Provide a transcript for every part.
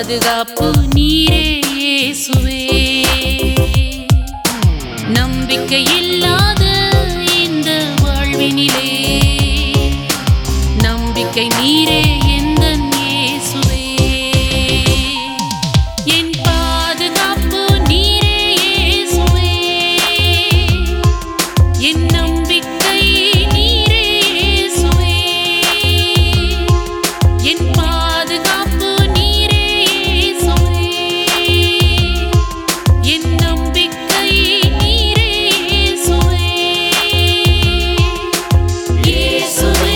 பாதுகாப்பு நீரே இயேசுவே நம்பிக்கை இல்லாத இந்த வாழ்வினிலே நம்பிக்கை நீரே எந்தன் இயேசுவே என் பாதுகாப்பு நீரே இயேசுவே என் நம்பிக்கை நீரே இயேசுவே என் பாதுகாப்பு நீரே இயேசுவே என் நம்பிக்கை நீரே இயேசுவே இயேசுவே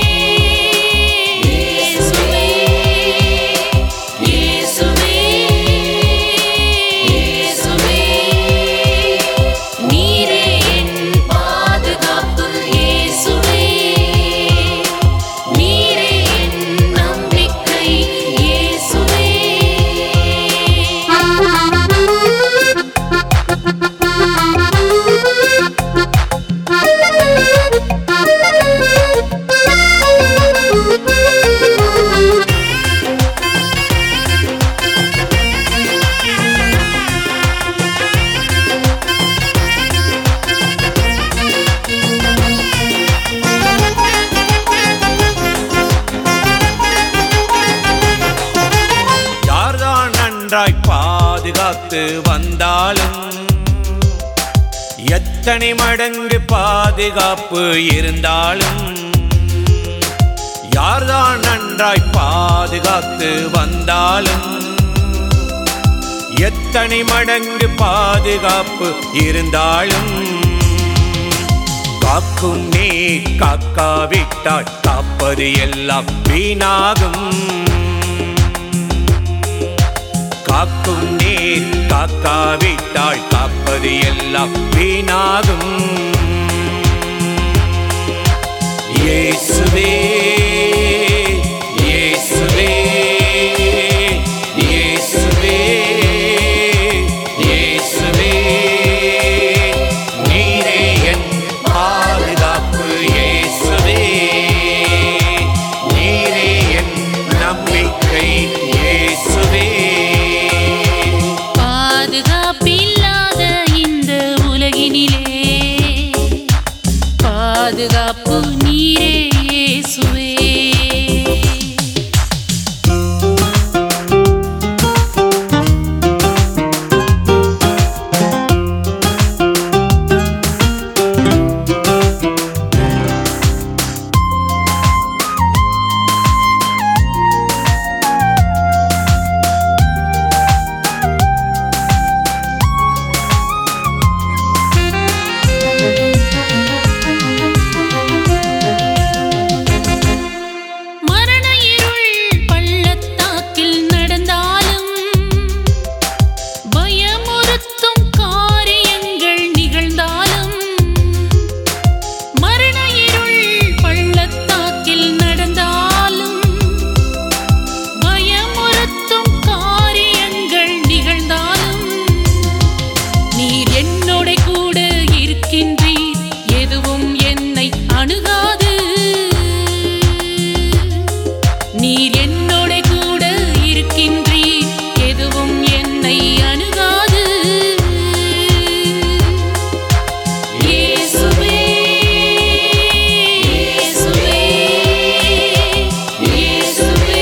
இயேசுவே இயேசுவே இயேசுவே நீரே என் பாதுகாப்பு இயேசுவே நீரே என் நம்பிக்கை இயேசுவே யார்தான் நன்றாய் பாதுகாத்து வந்தாலும் எத்தனை மடங்கு பாதுகாப்பு இருந்தாலும் யார்தான் நன்றாய் பாதுகாத்து வந்தாலும் எத்தனை மடங்கு பாதுகாப்பு இருந்தாலும் காக்கும் நீ காக்காவிட்டால் காப்பது எல்லாம் வீணாகும் காக்கும் நீர் காக்காவிட்டால் காப்பது எல்லாம் வீணாகும் இயேசுவே இயேசுவே இயேசுவே இயேசுவே நீரே என் பாதுகாப்பு இயேசுவே நீரே என் நம்பிக்கை இயேசுவே பாதுகாப்பில்லாத இந்த உலகினிலே பாதுகாப்பு நீரே இயேசுவே மரண இருள் பள்ளத்தாக்கில் நடந்தாலும் பயமுறுத்தும் காரியங்கள் நிகழ்ந்தாலும் மரண இருள் பள்ளத்தாக்கில் நடந்தாலும் பயமுறுத்தும் காரியங்கள் நிகழ்ந்தாலும் நீர் என்னோட கூட இருக்கின்றீர் எதுவும் என்னை அணுகாது நீர் என்னோட கூட இருக்கின்றீர் எதுவும் என்னை அணுகாது இயேசுவே இயேசுவே இயேசுவே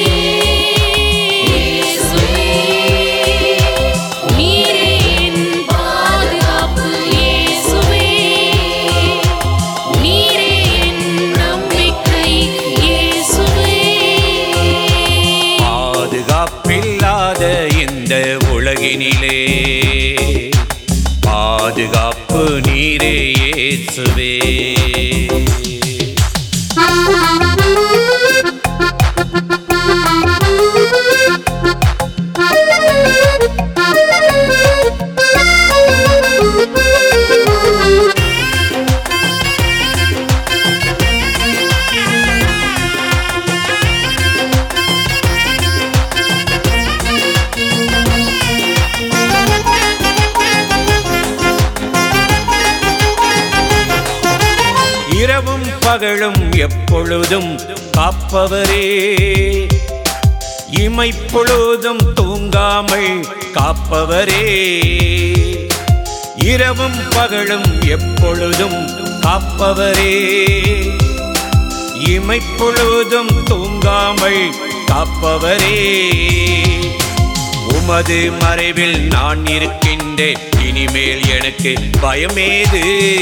இயேசுவே நீரே என் பாதுகாப்பு இயேசுவே நீரே என் நம்பிக்கை இயேசுவே பாதுகாப்பில்லாத இந்த உலகினிலே பாதுகாப்பு நீரே இயேசுவே இரவும் பகலும் எப்பொழுதும் காப்பவரே இமைப்பொழுதும் தூங்காமல் காப்பவரே இரவும் பகலும் எப்பொழுதும் காப்பவரே இமைப்பொழுதும் தூங்காமல் காப்பவரே உமது மறைவில் நான் இருக்கின்றேன் இனிமேல் எனக்கு பயமேது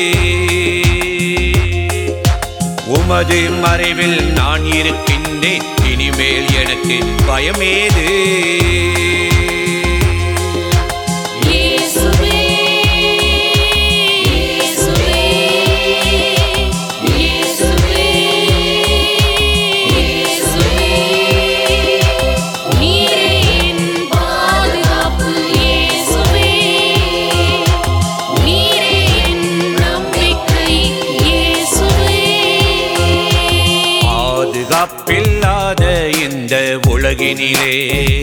உமது மறைவில் நான் இருக்கின்றேன் இனிமேல் எனக்கு பயமேது இயேசுவே இயேசுவே இயேசுவே இயேசுவே நீரே என் பாதுகாப்பு இயேசுவே நீரே என் நம்பிக்கை இயேசுவே பாதுகாப்பில்லாத இந்த உலகினிலே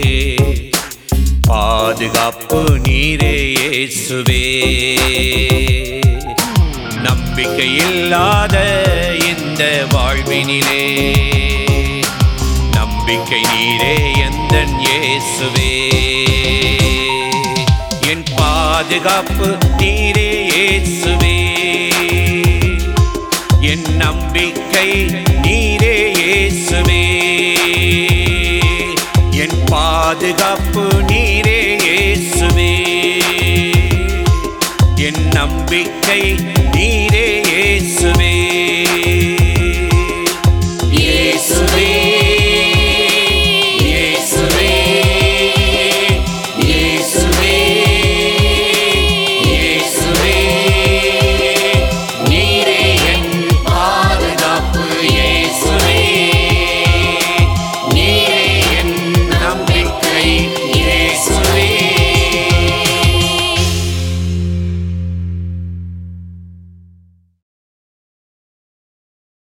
பாதுகாப்பு நீரே இயேசுவே நம்பிக்கையில்லாத இந்த வாழ்வினிலே நம்பிக்கை நீரே எந்தன் இயேசுவே என் பாதுகாப்பு நீரே இயேசுவே என் நம்பிக்கை நீரே இயேசுவே என் பாதுகாப்பு